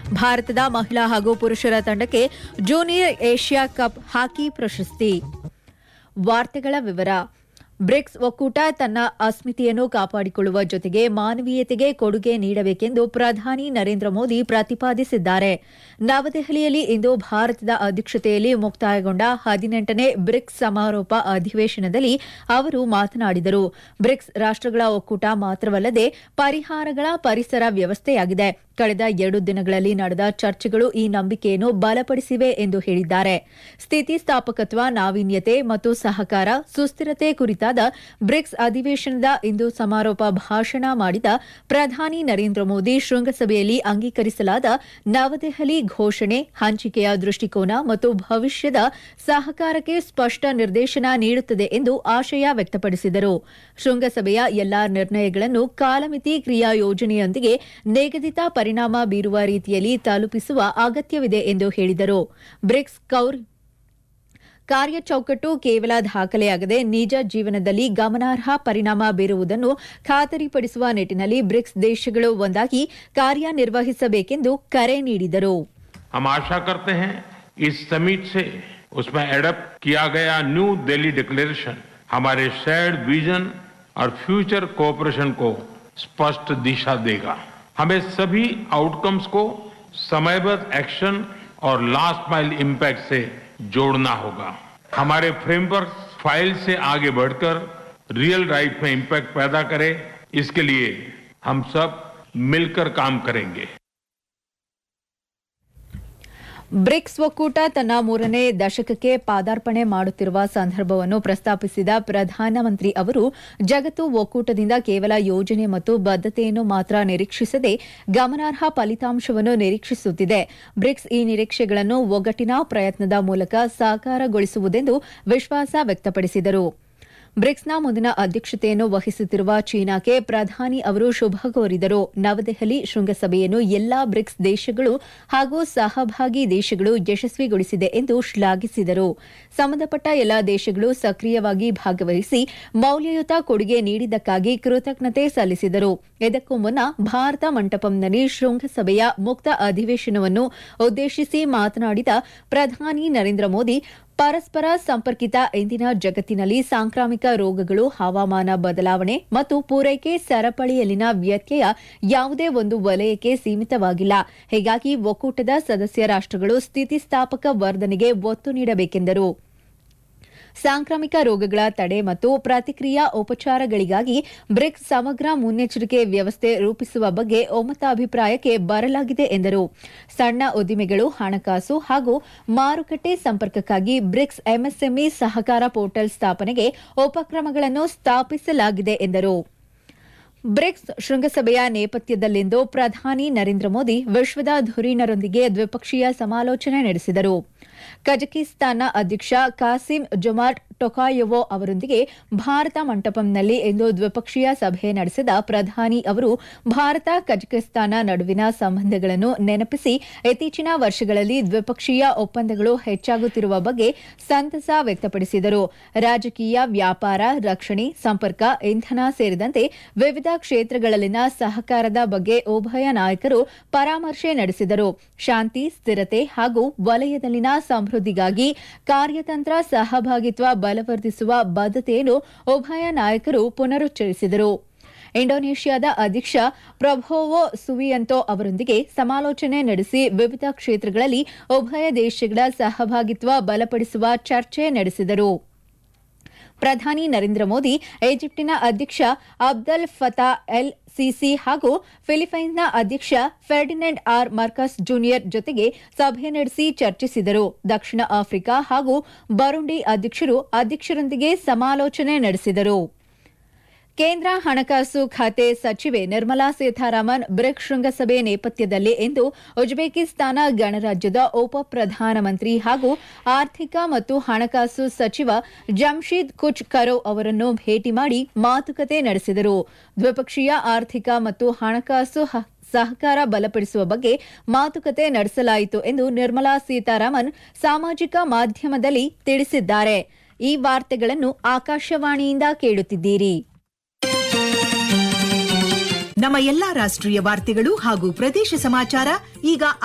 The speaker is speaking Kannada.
ಭಾರತದ ಮಹಿಳಾ ಹಾಗೂ ಪುರುಷರ ತಂಡಕ್ಕೆ ಜೂನಿಯರ್ ಏಷ್ಯಾ ಕಪ್ ಹಾಕಿ ಪ್ರಶಸ್ತಿ ವಾರ್ತೆಗಳ ವಿವರ ಬ್ರಿಕ್ಸ್ ಒಕ್ಕೂಟ ತನ್ನ ಅಸ್ಮಿತೆಯನ್ನು ಕಾಪಾಡಿಕೊಳ್ಳುವ ಜೊತೆಗೆ ಮಾನವೀಯತೆಗೆ ಕೊಡುಗೆ ನೀಡಬೇಕೆಂದು ಪ್ರಧಾನಿ ನರೇಂದ್ರ ಮೋದಿ ಪ್ರತಿಪಾದಿಸಿದ್ದಾರೆ ನವದೆಹಲಿಯಲ್ಲಿ ಇಂದು ಭಾರತದ ಅಧ್ಯಕ್ಷತೆಯಲ್ಲಿ ಮುಕ್ತಾಯಗೊಂಡ ಹದಿನೆಂಟನೇ ಬ್ರಿಕ್ಸ್ ಸಮಾರೋಪ ಅಧಿವೇಶನದಲ್ಲಿ ಅವರು ಮಾತನಾಡಿದರು ಬ್ರಿಕ್ಸ್ ರಾಷ್ಟಗಳ ಒಕ್ಕೂಟ ಮಾತ್ರವಲ್ಲದೆ ಪರಿಹಾರಗಳ ಪರಿಸರ ವ್ಯವಸ್ಥೆಯಾಗಿದೆ ಕಳೆದ ಎರಡು ದಿನಗಳಲ್ಲಿ ನಡೆದ ಚರ್ಚೆಗಳು ಈ ನಂಬಿಕೆಯನ್ನು ಬಲಪಡಿಸಿವೆ ಎಂದು ಹೇಳಿದ್ದಾರೆ ಸ್ಥಿತಿಸ್ಥಾಪಕತ್ವ ನಾವೀನ್ಯತೆ ಮತ್ತು ಸಹಕಾರ ಸುಸ್ಥಿರತೆ ಕುರಿತಾದ ಬ್ರಿಕ್ಸ್ ಅಧಿವೇಶನದ ಇಂದು ಸಮಾರೋಪ ಭಾಷಣ ಮಾಡಿದ ಪ್ರಧಾನಿ ನರೇಂದ್ರ ಮೋದಿ ಶೃಂಗಸಭೆಯಲ್ಲಿ ಅಂಗೀಕರಿಸಲಾದ ನವದೆಹಲಿ ಘೋಷಣೆ ಹಂಚಿಕೆಯ ದೃಷ್ಟಿಕೋನ ಮತ್ತು ಭವಿಷ್ಯದ ಸಹಕಾರಕ್ಕೆ ಸ್ಪಷ್ಟ ನಿರ್ದೇಶನ ನೀಡುತ್ತದೆ ಎಂದು ಆಶಯ ವ್ಯಕ್ತಪಡಿಸಿದರು ಶೃಂಗಸಭೆಯ ಎಲ್ಲಾ ನಿರ್ಣಯಗಳನ್ನು ಕಾಲಮಿತಿ ಕ್ರಿಯಾ ಯೋಜನೆಯೊಂದಿಗೆ ನಿಗದಿತ ಪರಿಣಾಮ ಬೀರುವ ರೀತಿಯಲ್ಲಿ ತಲುಪಿಸುವ ಅಗತ್ಯವಿದೆ ಎಂದು ಹೇಳಿದರು ಬ್ರಿಕ್ಸ್ ಕೌರ್ ಕಾರ್ಯಚೌಕಟ್ಟು ಕೇವಲ ದಾಖಲೆಯಾಗದೆ ನಿಜ ಜೀವನದಲ್ಲಿ ಗಮನಾರ್ಹ ಪರಿಣಾಮ ಬೀರುವುದನ್ನು ಖಾತರಿಪಡಿಸುವ ನಿಟ್ಟಿನಲ್ಲಿ ಬ್ರಿಕ್ಸ್ ದೇಶಗಳು ಒಂದಾಗಿ ಕಾರ್ಯನಿರ್ವಹಿಸಬೇಕೆಂದು ಕರೆ ನೀಡಿದರು हम आशा करते हैं इस समिट से उसमें एडप्ट किया गया न्यू दिल्ली डिक्लेरेशन हमारे शेयर्ड विजन और फ्यूचर कोऑपरेशन को स्पष्ट दिशा देगा हमें सभी आउटकम्स को समयबद्ध एक्शन और लास्ट माइल इम्पैक्ट से जोड़ना होगा हमारे फ्रेमवर्क फाइल से आगे बढ़कर रियल लाइफ में इम्पैक्ट पैदा करे इसके लिए हम सब मिलकर काम करेंगे ಬ್ರಿಕ್ಸ್ ಒಕ್ಕೂಟ ತನ್ನ ಮೂರನೇ ದಶಕಕ್ಕೆ ಪಾದಾರ್ಪಣೆ ಮಾಡುತ್ತಿರುವ ಸಂದರ್ಭವನ್ನು ಪ್ರಸ್ತಾಪಿಸಿದ ಪ್ರಧಾನಮಂತ್ರಿ ಅವರು ಜಗತ್ತು ಒಕ್ಕೂಟದಿಂದ ಕೇವಲ ಯೋಜನೆ ಮತ್ತು ಬದ್ಧತೆಯನ್ನು ಮಾತ್ರ ನಿರೀಕ್ಷಿಸದೆ ಗಮನಾರ್ಹ ಫಲಿತಾಂಶವನ್ನು ನಿರೀಕ್ಷಿಸುತ್ತಿದೆ ಬ್ರಿಕ್ಸ್ ಈ ನಿರೀಕ್ಷೆಗಳನ್ನು ಒಗ್ಗಟ್ಟಿನ ಪ್ರಯತ್ನದ ಮೂಲಕ ಸಾಕಾರಗೊಳಿಸುವುದೆಂದು ವಿಶ್ವಾಸ ವ್ಯಕ್ತಪಡಿಸಿದರು ಬ್ರಿಕ್ಸ್ನ ಮುಂದಿನ ಅಧ್ಯಕ್ಷತೆಯನ್ನು ವಹಿಸುತ್ತಿರುವ ಚೀನಾಕ್ಕೆ ಪ್ರಧಾನಿ ಅವರು ಶುಭ ಕೋರಿದರು ನವದೆಹಲಿ ಶೃಂಗಸಭೆಯನ್ನು ಎಲ್ಲಾ ಬ್ರಿಕ್ಸ್ ದೇಶಗಳು ಹಾಗೂ ಸಹಭಾಗಿ ದೇಶಗಳು ಯಶಸ್ವಿಗೊಳಿಸಿದೆ ಎಂದು ಶ್ಲಾಘಿಸಿದರು ಸಂಬಂಧಪಟ್ಟ ಎಲ್ಲಾ ದೇಶಗಳು ಸಕ್ರಿಯವಾಗಿ ಭಾಗವಹಿಸಿ ಮೌಲ್ಯಯುತ ಕೊಡುಗೆ ನೀಡಿದ್ದಕ್ಕಾಗಿ ಕೃತಜ್ಞತೆ ಸಲ್ಲಿಸಿದರು ಇದಕ್ಕೂ ಮುನ್ನ ಭಾರತ ಮಂಟಪಂನಲ್ಲಿ ಶೃಂಗಸಭೆಯ ಮುಕ್ತ ಅಧಿವೇಶನವನ್ನು ಉದ್ದೇಶಿಸಿ ಮಾತನಾಡಿದ ಪ್ರಧಾನಿ ನರೇಂದ್ರ ಮೋದಿ ಪರಸ್ಪರ ಸಂಪರ್ಕಿತ ಇಂದಿನ ಜಗತ್ತಿನಲ್ಲಿ ಸಾಂಕ್ರಾಮಿಕ ರೋಗಗಳು ಹವಾಮಾನ ಬದಲಾವಣೆ ಮತ್ತು ಪೂರೈಕೆ ಸರಪಳಿಯಲ್ಲಿನ ವ್ಯತ್ಯಯ ಯಾವುದೇ ಒಂದು ವಲಯಕ್ಕೆ ಸೀಮಿತವಾಗಿಲ್ಲ ಹೀಗಾಗಿ ಒಕ್ಕೂಟದ ಸದಸ್ಯ ರಾಷ್ಟಗಳು ಸ್ಥಿತಿಸ್ಥಾಪಕ ವರ್ಧನೆಗೆ ಒತ್ತು ನೀಡಬೇಕೆಂದರು ಸಾಂಕ್ರಾಮಿಕ ರೋಗಗಳ ತಡೆ ಮತ್ತು ಪ್ರತಿಕ್ರಿಯಾ ಉಪಚಾರಗಳಿಗಾಗಿ ಬ್ರಿಕ್ಸ್ ಸಮಗ್ರ ಮುನ್ನೆಚ್ಚರಿಕೆ ವ್ಯವಸ್ಥೆ ರೂಪಿಸುವ ಬಗ್ಗೆ ಒಮ್ಮತಾಭಿಪ್ರಾಯಕ್ಕೆ ಬರಲಾಗಿದೆ ಎಂದರು ಸಣ್ಣ ಉದ್ದಿಮೆಗಳು ಹಣಕಾಸು ಹಾಗೂ ಮಾರುಕಟ್ಟೆ ಸಂಪರ್ಕಕ್ಕಾಗಿ ಬ್ರಿಕ್ಸ್ ಎಂಎಸ್ಎಂಇ ಸಹಕಾರ ಪೋರ್ಟಲ್ ಸ್ಥಾಪನೆಗೆ ಉಪಕ್ರಮಗಳನ್ನು ಸ್ಥಾಪಿಸಲಾಗಿದೆ ಎಂದರು ಬ್ರಿಕ್ಸ್ ಶೃಂಗಸಭೆಯ ನೇಪಥ್ಯದಲ್ಲಿಂದು ಪ್ರಧಾನಿ ನರೇಂದ್ರ ಮೋದಿ ವಿಶ್ವದ ಧುರೀಣರೊಂದಿಗೆ ದ್ವಿಪಕ್ಷೀಯ ಸಮಾಲೋಚನೆ ನಡೆಸಿದರು ಕಜಕಿಸ್ತಾನ್ನ ಅಧ್ಯಕ್ಷ ಕಾಸಿಂ ಜೊಮಾರ್ಟ್ ಟೊಕಾಯೊವೊ ಅವರೊಂದಿಗೆ ಭಾರತ ಮಂಟಪಂನಲ್ಲಿ ಇಂದು ದ್ವಿಪಕ್ಷೀಯ ಸಭೆ ನಡೆಸಿದ ಪ್ರಧಾನಿ ಅವರು ಭಾರತ ಕಜಕಿಸ್ತಾನ ನಡುವಿನ ಸಂಬಂಧಗಳನ್ನು ನೆನಪಿಸಿ ಇತ್ತೀಚಿನ ವರ್ಷಗಳಲ್ಲಿ ದ್ವಿಪಕ್ಷೀಯ ಒಪ್ಪಂದಗಳು ಹೆಚ್ಚಾಗುತ್ತಿರುವ ಬಗ್ಗೆ ಸಂತಸ ವ್ಯಕ್ತಪಡಿಸಿದರು ರಾಜಕೀಯ ವ್ಯಾಪಾರ ರಕ್ಷಣೆ ಸಂಪರ್ಕ ಇಂಧನ ಸೇರಿದಂತೆ ವಿವಿಧ ಕ್ಷೇತ್ರಗಳಲ್ಲಿನ ಸಹಕಾರದ ಬಗ್ಗೆ ಉಭಯ ನಾಯಕರು ಪರಾಮರ್ಶೆ ನಡೆಸಿದರು ಶಾಂತಿ ಸ್ಥಿರತೆ ಹಾಗೂ ವಲಯದಲ್ಲಿನ ಸಮೃದ್ಧಿಗಾಗಿ ಕಾರ್ಯತಂತ್ರ ಸಹಭಾಗಿತ್ವ ಬಲವರ್ಧಿಸುವ ಬದ್ಧತೆಯನ್ನು ಉಭಯ ನಾಯಕರು ಪುನರುಚ್ಚರಿಸಿದರು ಇಂಡೋನೇಷ್ಯಾದ ಅಧ್ಯಕ್ಷ ಪ್ರಭೋವೋ ಸುವಿಯಂತೋ ಅವರೊಂದಿಗೆ ಸಮಾಲೋಚನೆ ನಡೆಸಿ ವಿವಿಧ ಕ್ಷೇತ್ರಗಳಲ್ಲಿ ಉಭಯ ದೇಶಗಳ ಸಹಭಾಗಿತ್ವ ಬಲಪಡಿಸುವ ಚರ್ಚೆ ನಡೆಸಿದರು ಪ್ರಧಾನಿ ನರೇಂದ್ರ ಮೋದಿ ಈಜಿಪ್ಟಿನ ಅಧ್ಯಕ್ಷ ಅಬ್ದಲ್ ಫತಾ ಎಲ್ ಸಿಸಿ ಹಾಗೂ ಫಿಲಿಪೈನ್ಸ್ನ ಅಧ್ಯಕ್ಷ ಫೆರ್ಡಿನೆಂಡ್ ಆರ್ ಮಾರ್ಕಸ್ ಜೂನಿಯರ್ ಜೊತೆಗೆ ಸಭೆ ನಡೆಸಿ ಚರ್ಚಿಸಿದರು ದಕ್ಷಿಣ ಆಫ್ರಿಕಾ ಹಾಗೂ ಬರುಂಡಿ ಅಧ್ಯಕ್ಷರು ಅಧ್ಯಕ್ಷರೊಂದಿಗೆ ಸಮಾಲೋಚನೆ ನಡೆಸಿದರು ಕೇಂದ್ರ ಹಣಕಾಸು ಖಾತೆ ಸಚಿವೆ ನಿರ್ಮಲಾ ಸೀತಾರಾಮನ್ ಬ್ರಿಕ್ ಶೃಂಗಸಭೆ ನೇಪಥ್ಯದಲ್ಲಿ ಇಂದು ಉಜ್ಬೇಕಿಸ್ತಾನ ಗಣರಾಜ್ಯದ ಉಪ ಪ್ರಧಾನಮಂತ್ರಿ ಹಾಗೂ ಆರ್ಥಿಕ ಮತ್ತು ಹಣಕಾಸು ಸಚಿವ ಜಮ್ಶೀದ್ ಕುಚ್ ಕರೋ ಅವರನ್ನು ಭೇಟಿ ಮಾಡಿ ಮಾತುಕತೆ ನಡೆಸಿದರು ದ್ವಿಪಕ್ಷೀಯ ಆರ್ಥಿಕ ಮತ್ತು ಹಣಕಾಸು ಹ- ಸಹಕಾರ ಬಲಪಡಿಸುವ ಬಗ್ಗೆ ಮಾತುಕತೆ ನಡೆಸಲಾಯಿತು ಎಂದು ನಿರ್ಮಲಾ ಸೀತಾರಾಮನ್ ಸಾಮಾಜಿಕ ಮಾಧ್ಯಮದಲ್ಲಿ ತಿಳಿಸಿದ್ದಾರೆ ಈ ವಾರ್ತೆಗಳನ್ನು ಆಕಾಶವಾಣಿಯಿಂದ ಕೇಳುತ್ತಿದ್ದೀರಿ ನಮ್ಮ ಎಲ್ಲಾ ರಾಷ್ಟ್ರೀಯ ವಾರ್ತೆಗಳು ಹಾಗೂ ಪ್ರದೇಶ ಸಮಾಚಾರ ಈಗ